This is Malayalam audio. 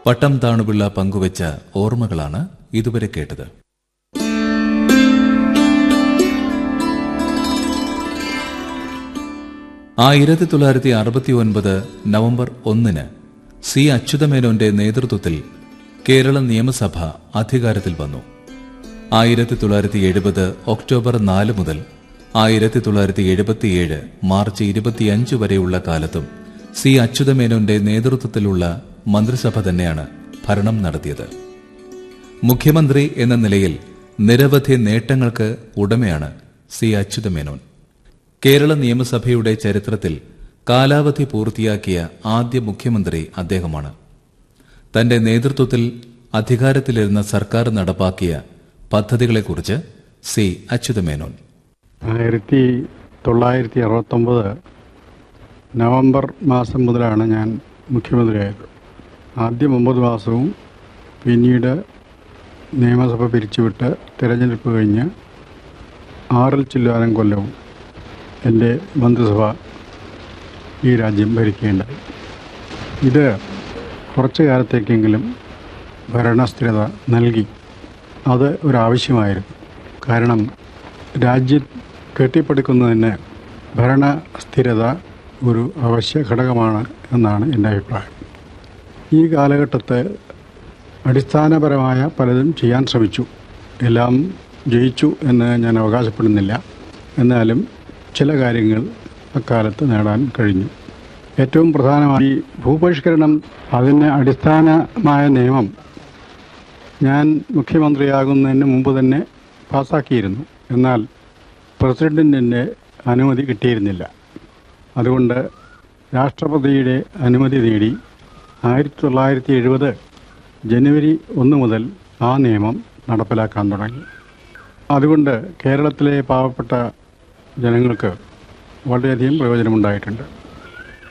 പട്ടം താണുപിള്ള പങ്കുവച്ച ഓർമ്മകളാണ് ഇതുവരെ കേട്ടത് ആയിരത്തി തൊള്ളായിരത്തി അറുപത്തി ഒൻപത് നവംബർ ഒന്നിന് സി അച്യുതമേനോന്റെ നേതൃത്വത്തിൽ കേരള നിയമസഭ അധികാരത്തിൽ വന്നു ആയിരത്തി തൊള്ളായിരത്തി എഴുപത് ഒക്ടോബർ നാല് മുതൽ ആയിരത്തി തൊള്ളായിരത്തി എഴുപത്തിയേഴ് മാർച്ച് ഇരുപത്തിയഞ്ച് വരെയുള്ള കാലത്തും സി അച്യുതമേനോന്റെ നേതൃത്വത്തിലുള്ള മന്ത്രിസഭ തന്നെയാണ് ഭരണം നടത്തിയത് മുഖ്യമന്ത്രി എന്ന നിലയിൽ നിരവധി നേട്ടങ്ങൾക്ക് ഉടമയാണ് സി അച്യുതമേനോൻ കേരള നിയമസഭയുടെ ചരിത്രത്തിൽ കാലാവധി പൂർത്തിയാക്കിയ ആദ്യ മുഖ്യമന്ത്രി അദ്ദേഹമാണ് തന്റെ നേതൃത്വത്തിൽ അധികാരത്തിലിരുന്ന സർക്കാർ നടപ്പാക്കിയ പദ്ധതികളെക്കുറിച്ച് സി അച്യുതമേനോൻ ആയിരത്തി തൊള്ളായിരത്തി അറുപത്തൊമ്പത് നവംബർ മാസം മുതലാണ് ഞാൻ മുഖ്യമന്ത്രിയായത് ആദ്യം ഒമ്പത് മാസവും പിന്നീട് നിയമസഭ പിരിച്ചുവിട്ട് തിരഞ്ഞെടുപ്പ് കഴിഞ്ഞ് ആറിൽ ചില്ലാനം കൊല്ലവും എൻ്റെ മന്ത്രിസഭ ഈ രാജ്യം ഭരിക്കുകയുണ്ടായി ഇത് കുറച്ചു കാലത്തേക്കെങ്കിലും ഭരണസ്ഥിരത നൽകി അത് ഒരാവശ്യമായിരുന്നു കാരണം രാജ്യം കെട്ടിപ്പടുക്കുന്നതിന് ഭരണസ്ഥിരത ഒരു അവശ്യ ഘടകമാണ് എന്നാണ് എൻ്റെ അഭിപ്രായം ഈ കാലഘട്ടത്തെ അടിസ്ഥാനപരമായ പലതും ചെയ്യാൻ ശ്രമിച്ചു എല്ലാം ജയിച്ചു എന്ന് ഞാൻ അവകാശപ്പെടുന്നില്ല എന്നാലും ചില കാര്യങ്ങൾ അക്കാലത്ത് നേടാൻ കഴിഞ്ഞു ഏറ്റവും പ്രധാനമായി ഭൂപരിഷ്കരണം അതിന് അടിസ്ഥാനമായ നിയമം ഞാൻ മുഖ്യമന്ത്രിയാകുന്നതിന് മുമ്പ് തന്നെ പാസ്സാക്കിയിരുന്നു എന്നാൽ പ്രസിഡന്റിൻ്റെ അനുമതി കിട്ടിയിരുന്നില്ല അതുകൊണ്ട് രാഷ്ട്രപതിയുടെ അനുമതി നേടി ആയിരത്തി തൊള്ളായിരത്തി എഴുപത് ജനുവരി ഒന്ന് മുതൽ ആ നിയമം നടപ്പിലാക്കാൻ തുടങ്ങി അതുകൊണ്ട് കേരളത്തിലെ പാവപ്പെട്ട ജനങ്ങൾക്ക് വളരെയധികം പ്രയോജനമുണ്ടായിട്ടുണ്ട്